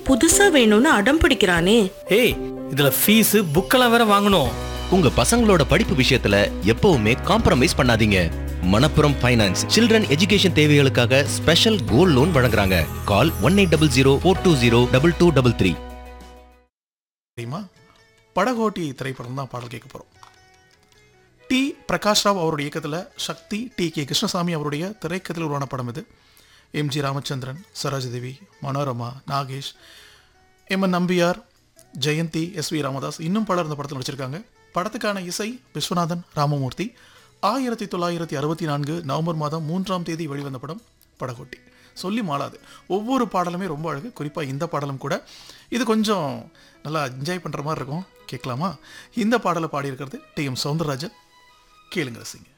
புதுசா வேணும்னு அடம் பிடிக்கிறானே ஏய் இதுல ஃபீஸ் புக்கெல்லாம் வேற வாங்கணும் உங்க பசங்களோட படிப்பு விஷயத்துல எப்பவுமே காம்ப்ரமைஸ் பண்ணாதீங்க மணப்புரம் ஃபைனான்ஸ் சில்ட்ரன் எஜுகேஷன் தேவைகளுக்காக ஸ்பெஷல் கோல்ட் லோன் வழங்குறாங்க call one eight double zero four two zero double two double three தெரியுமா படகோட்டி திரைப்படம் தான் பாடல் கேட்க போகிறோம் டி பிரகாஷ் ராவ் அவருடைய இயக்கத்தில் சக்தி டி கே கிருஷ்ணசாமி அவருடைய திரைக்கத்தில் உருவான படம் இது MG Ramachandran Sarojadevi Manorama Nagesh M N Nambiar Jayanthi S V Ramadas இன்னும் பலர் இந்த படத்தில் நடிச்சிருக்காங்க படத்துக்கான இசை விஸ்வநாதன் ராமமூர்த்தி ஆயிரத்தி தொள்ளாயிரத்தி அறுபத்தி நான்கு நவம்பர் மாதம் மூன்றாம் தேதி வெளிவந்த படம் படகோட்டி சொல்லி மாளாது ஒவ்வொரு பாடலுமே ரொம்ப அழகு குறிப்பாக இந்த பாடலும் கூட இது கொஞ்சம் நல்லா என்ஜாய் பண்ணுற மாதிரி இருக்கும் கேட்கலாமா இந்த பாடலை பாடியிருக்கிறது டி எம் சவுந்தரராஜன் கேளுங்க ரசிங்க